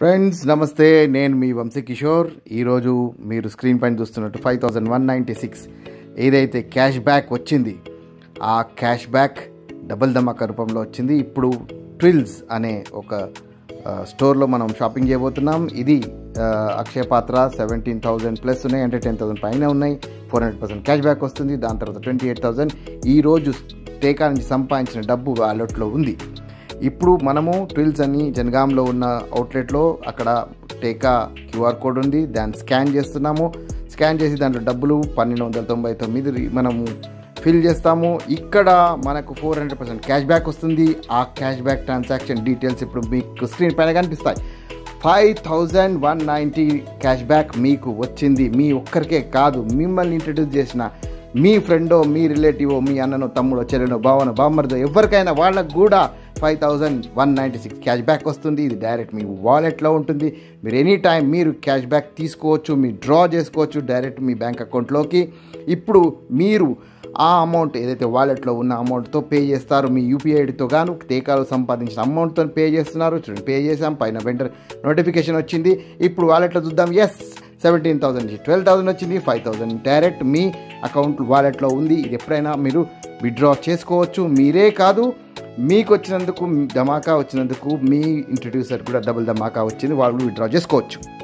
friends నమస్తే నేను మీ వంశీ కిషోర్ ఈరోజు మీరు స్క్రీన్ పైన చూస్తున్నట్టు five thousand one ninety six ఏదైతే క్యాష్ బ్యాక్ వచ్చింది ఆ క్యాష్ బ్యాక్ డబుల్ ధమాకా రూపంలో వచ్చింది ఇప్పుడు ట్రిల్స్ అనే ఒక ఆ, స్టోర్లో మనం షాపింగ్ చేయబోతున్నాం ఇది ఆ, అక్షయ పాత్ర సెవెంటీన్ థౌజండ్ ప్లస్ ఉన్నాయి అంటే టెన్ థౌసండ్ పైన ఉన్నాయి four hundred percent cash back వస్తుంది దాని తర్వాత ట్వంటీ ఎయిట్ థౌసండ్ ఈరోజు టేకా నుంచి సంపాదించిన డబ్బు వాలెట్లో ఉంది ఇప్పుడు మనము ట్విల్స్ అని జనగాంలో ఉన్న అవుట్లెట్లో అక్కడ టేకా క్యూఆర్ కోడ్ ఉంది దాన్ని స్కాన్ చేస్తున్నాము స్కాన్ చేసి దాంట్లో డబ్బులు పన్నెండు వందల తొంభై తొమ్మిది రి- మనము ఫిల్ చేస్తాము ఇక్కడ మనకు four hundred percent cash back వస్తుంది ఆ క్యాష్ బ్యాక్ ట్రాన్సాక్షన్ డీటెయిల్స్ ఇప్పుడు మీకు స్క్రీన్ పైన కనిపిస్తాయి five thousand one ninety cash back మీకు వచ్చింది మీ ఒక్కరికే కాదు మిమ్మల్ని ఇంట్రడ్యూస్ చేసిన మీ ఫ్రెండో మీ రిలేటివో మీ అన్ననో తమ్ముడో చెల్లెనో బావనో బామ్మర్దో ఎవరికైనా వాళ్ళకు కూడా five thousand one ninety six cash back వస్తుంది ఇది డైరెక్ట్ మీ వాలెట్లో ఉంటుంది మీరు ఎనీ టైం మీరు క్యాష్ బ్యాక్ తీసుకోవచ్చు మీరు డ్రా చేసుకోవచ్చు డైరెక్ట్ మీ బ్యాంక్ అకౌంట్లోకి ఇప్పుడు మీరు ఆ అమౌంట్ ఏదైతే వాలెట్లో ఉన్న అమౌంట్తో పే చేస్తారు మీ యూపీఐ ఐడితో గాను టేకాలు సంపాదించిన అమౌంట్తో పే చేస్తున్నారు చూడండి పే చేసాం పైన వెంటనే నోటిఫికేషన్ వచ్చింది ఇప్పుడు వాలెట్లో చూద్దాం ఎస్ సెవెంటీన్ థౌసండ్ నుంచి ట్వెల్వ్ థౌసండ్ వచ్చింది ఫైవ్ థౌసండ్ డైరెక్ట్ మీ అకౌంట్ వాలెట్లో ఉంది ఇది ఎప్పుడైనా మీరు విత్డ్రా చేసుకోవచ్చు మీరే కాదు మీకు వచ్చినందుకు ధమాకా వచ్చినందుకు మీ ఇంట్రడ్యూసర్ కూడా డబుల్ ధమాకా వచ్చింది వాళ్ళు విత్డ్రా చేసుకోవచ్చు